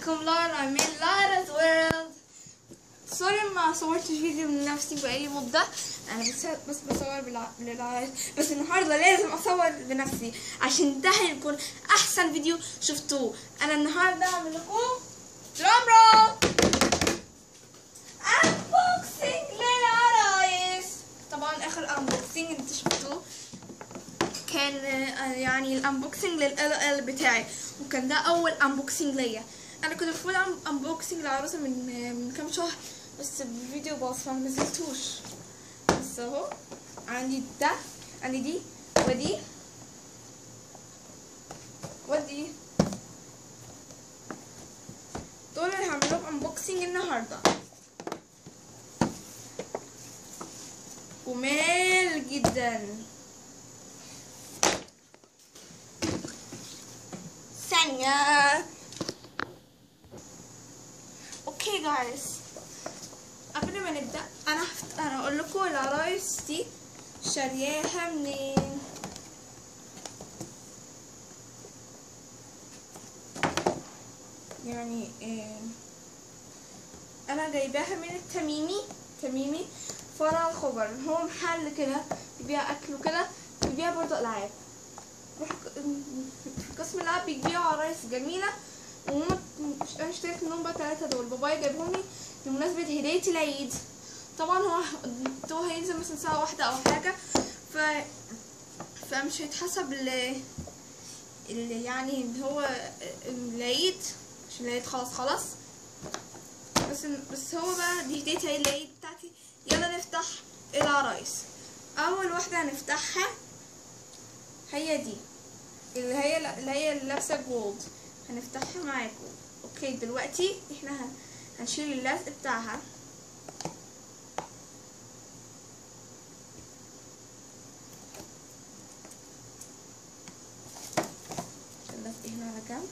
معاكم لارا من لارا وورلد سوري ما صورتش فيديو من نفسي بقالي مدة انا بس بس بصور بالع- للعرايس بس النهارده لازم اصور بنفسي عشان ده هيكون احسن فيديو شفتوه انا النهارده هعمل لكم درام رول انبوكسنج للعرايس طبعا اخر انبوكسنج انت شفتوه كان آه، يعني الانبوكسنج لل ال بتاعي وكان ده اول انبوكسنج ليا انا كنت المفروض اعمل انبوكسنج للعروسه من آه، من كام شهر بس الفيديو باظ فما نزلتوش بس اهو عندي ده عندي دي ودي ودي دول اللي هعمل لهم انبوكسنج النهارده جمال جدا ثانية اوكي جايز قبل ما نبدأ انا هفت... انا اقول لكم العرايس دي شارياها منين يعني إيه انا جايباها من التميمي تميمي فرع الخبر هو محل كده بيبيع اكل وكده بيبيع برضه العاب روح في قسم الالعاب بيبيعوا عرايس جميله وهم مش انا اشتريت منهم بقى ثلاثه دول بابايا جايبهم لي بمناسبه هديه العيد طبعا هو هو هينزل مثلا ساعه واحده او حاجه ف فمش هيتحسب ال اللي يعني اللي هو العيد عشان العيد خلاص خلاص بس بس هو بقى دي هدية العيد بتاعتي يلا نفتح العرايس اول واحده هنفتحها هي دي اللي هي اللي هي اللي لابسه جولد هنفتحها معاكم اوكي دلوقتي احنا هن- هنشيل اللزق بتاعها اللزق هنا على جنب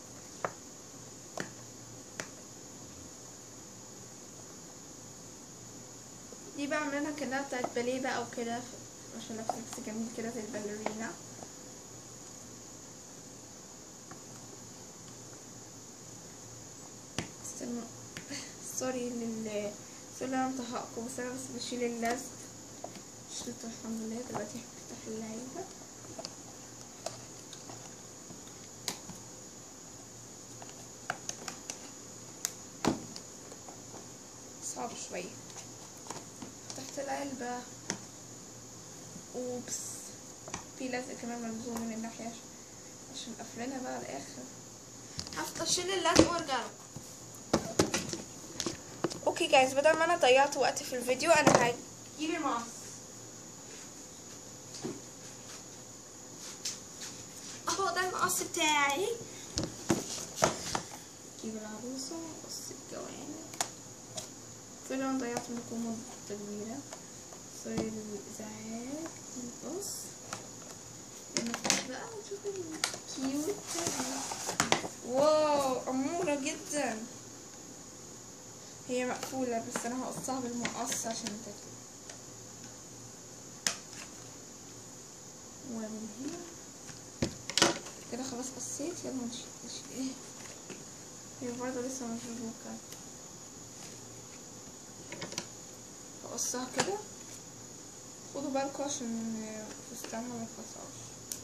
دي بقى عاملينها كأنها بتاعت باليه بقى او كده ف- عشان لابسه لبس جميل كده زي الباليرينا استنوا سوري لل سوري انا مطهقكم بس انا بس بشيل اللزق شلته الحمد لله دلوقتي هفتح اللعيبة صعب شوية فتحت العلبة اوبس في لزق كمان ملزوم من الناحية عش- عشان قافلينها بقى على الاخر هفتح اشيل اللزق وارجع لكم اوكي جايز بدل ما انا ضيعت وقت في الفيديو انا هجيب المقص اهو ده المقص بتاعي جيب العروسة وقص الجوانب طلع انا ضيعت منكم مدة كبيرة سوري الازعاج نقص نفتح بقى ونشوف الكيوت واو أمورة جدا هي مقفولة بس أنا هقصها بالمقص عشان تطلع ومن هنا كده خلاص قصيت يلا نشيل نشيل ايه هي برضه لسه مشبوكة هقصها كده خدوا بالكم عشان فستانها ما يتقطعش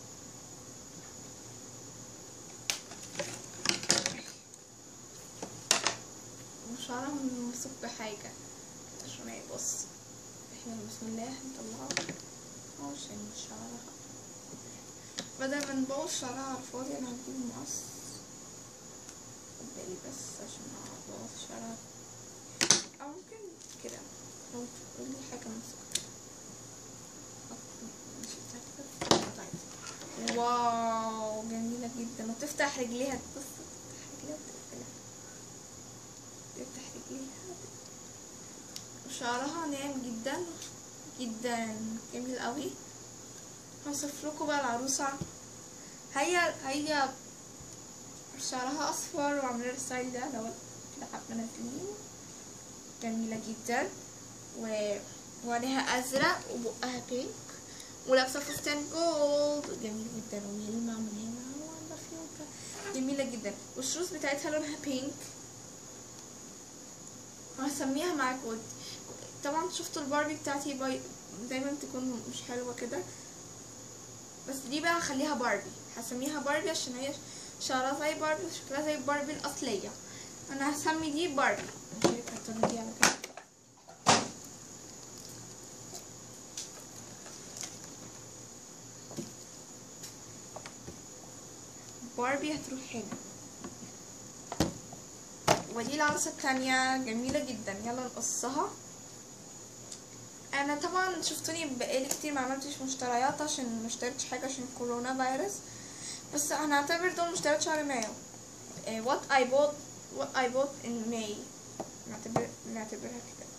وشعرها ممسوك بحاجة عشان يبص احنا بسم الله هنطلعه أهو عشان شعرها بدل ما نبوظ شعرها على الفاضي انا هجيب مقص خد بالي بس عشان ابوظ شعرها او ممكن كده لو تقولي حاجة ممسوكة مش بتاعتك طيب. واو جميلة جدا وتفتح رجليها بص تفتح رجليها وتقفلها تفتح رجليها وشعرها ناعم جدا جدا جميل قوي هوصف لكم بقى العروسة هي هي شعرها اصفر وعامله الستايل ده لو كده حبه نازلين جميله جدا و وعليها ازرق وبقها بينك ولابسه فستان جولد جميل جدا ويلمع من هنا وعامله فيونكه جميلة جدا والشوز بتاعتها لونها بينك وهسميها معاكم طبعا شفتوا الباربي بتاعتي باي دايما تكون مش حلوة كده بس دي بقى هخليها باربي هسميها باربي عشان هي شعرها زي باربي وشكلها زي باربي الأصلية أنا هسمي دي باربي نشيل الكرتونة دي على كده باربي هتروح هنا ودي العروسة التانية جميلة جدا يلا نقصها انا طبعا شفتوني بقالي كتير ما عملتش مشتريات عشان ما اشتريتش حاجة عشان كورونا فيروس بس هنعتبر دول مشتريات شهر مايو إيه، what I bought what I bought in May نعتبر نعتبرها كده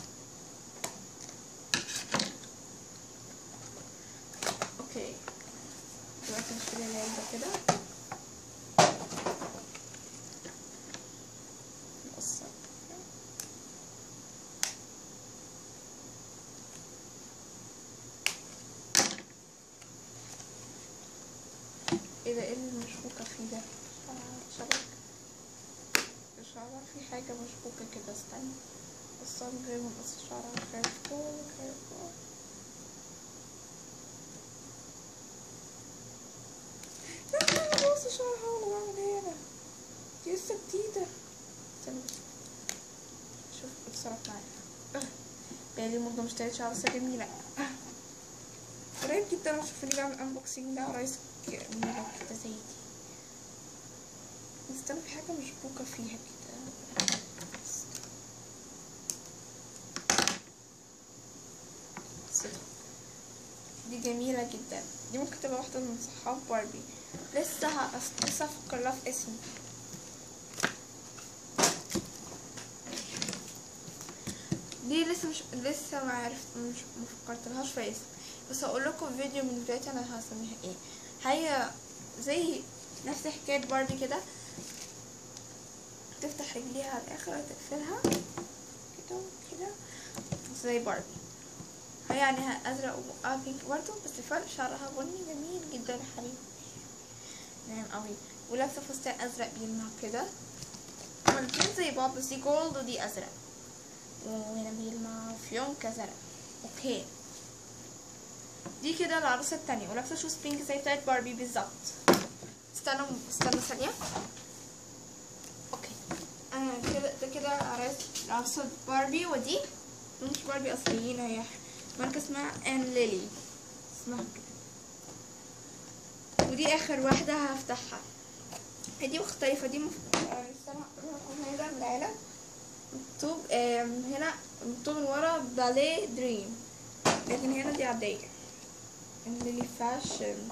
اوكي دلوقتي نشتري العلبة كده نقصها ايه ده ايه اللي مشبوكة فيه ده شعر- شبك شعرها في حاجة مشبوكة كده استنى بس من غير ما نقص شعرها careful careful لا لا لا بقص شعرها وانا بعمل ايه انا دي لسه جديدة استنى بس. شوف اتصرف معايا بقالي مدة مشتريتش عروسة جميلة آه. قريب جدا اشوفني بعمل انبوكسينج لعرايس جميلة كده زي دي استنى في حاجة مشبوكة فيها كده صدق. دي جميلة جدا دي ممكن تبقى واحدة من صحاب باربي لسه هأس- لسه افكر لها في اسم دي لسه مش لسه ما عرفت مش مفكرتلهاش في اسم بس هقول لكم في فيديو من فيديوهاتي انا هسميها ايه هي زي نفس حكاية باربي كده تفتح رجليها على الاخر وتقفلها كده كده زي باربي هي يعني ازرق وبقها بينك برضه بس الفرق شعرها بني جميل جدا يا حبيبي ناعم قوي ولابسه فستان ازرق بيلمع كده هما الاتنين زي بعض بس دي جولد ودي ازرق وهنا بيلمع فيونكة زرق اوكي دي كده العروسة التانية ولابسة شوز بينك زي بتاعت باربي بالظبط استنوا استنوا ثانية اوكي انا كده ده كده عرايس عروسة باربي ودي مش باربي اصليين هي ماركة اسمها ان ليلي اسمها كده ودي اخر واحدة هفتحها هي دي مختلفة دي مف... آه، استنى هنا من العلب مكتوب آم، هنا مكتوب من ورا باليه دريم لكن هنا دي عادية اللي فاشن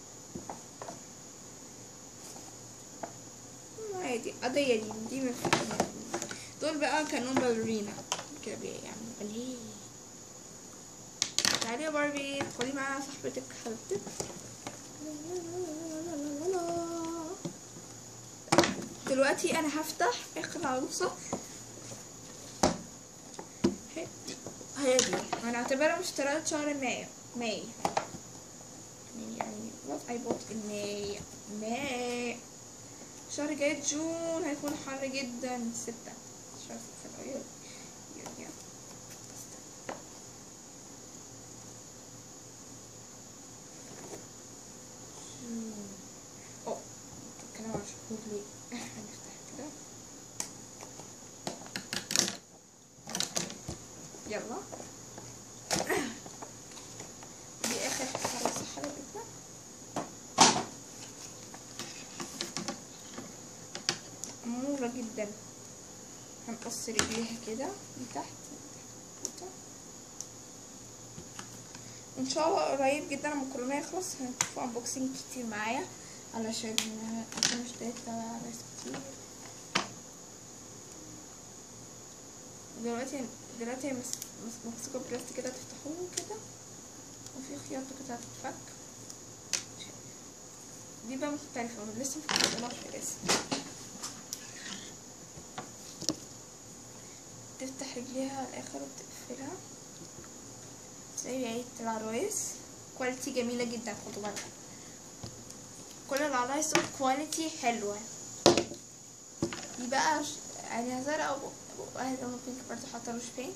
عادي عادية دي دي من دول بقى كانوا باليرينا كده بي- يعني باليه تعالي يا باربي ادخلي معاها صاحبتك حبيبتك دلوقتي انا هفتح اخر عروسة هي دي هي دي هنعتبرها مشتريات شهر مايو ماي يعني what I bought in May ماي شهر جاي جون هيكون حر جدا ستة شهر ستة يلا يلا يلا جون. اوه الكلام على شهور ليه هنفتح كده يلا دي اخر عروسة حبيبتنا أمورة جدا هنقص رجليها كده من تحت من تحت. ان شاء الله قريب جدا لما الكورونا يخلص هنشوف انبوكسنج كتير معايا علشان عشان اشتريت ناس كتير دلوقتي دلوقتي هي مس- مس- ممسوكة بلاستيك كده تفتحوه كده وفي خياطة كده هتتفك دي بقى مختلفة لسه مفكرناش في الاسم تفتح رجليها على الاخر وتقفلها زي عيد العرايس كواليتي جميلة جدا خدوا بالكم كل العرايس دول كواليتي حلوة دي بقى ش- عينيها زرقاء وبقها لونه بينك برضه حاطة روش بينك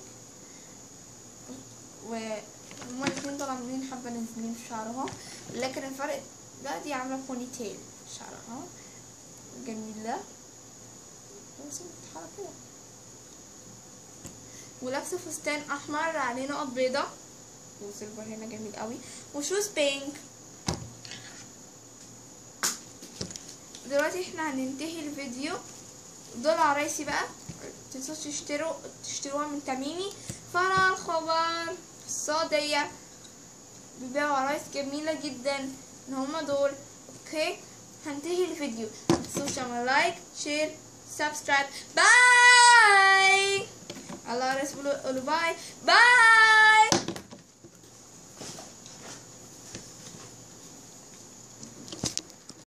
وهما الاتنين دول عاملين حبة نازلين في شعرهم لكن الفرق ده دي عاملة بوني تيل شعرها جميلة بس بتتحرك كده ولابسة فستان أحمر عليه نقط بيضة وسيلفر هنا جميل قوي وشوز بينك دلوقتي احنا هننتهي الفيديو دول عرايسي بقى متنسوش تشتروا تشتروها من تميمي فرع الخبر في السعودية بيبيعوا عرايس جميلة جدا ان هما دول اوكي هنتهي الفيديو متنسوش تعملوا لايك شير سبسكرايب باي الله رسول قولوا باي باي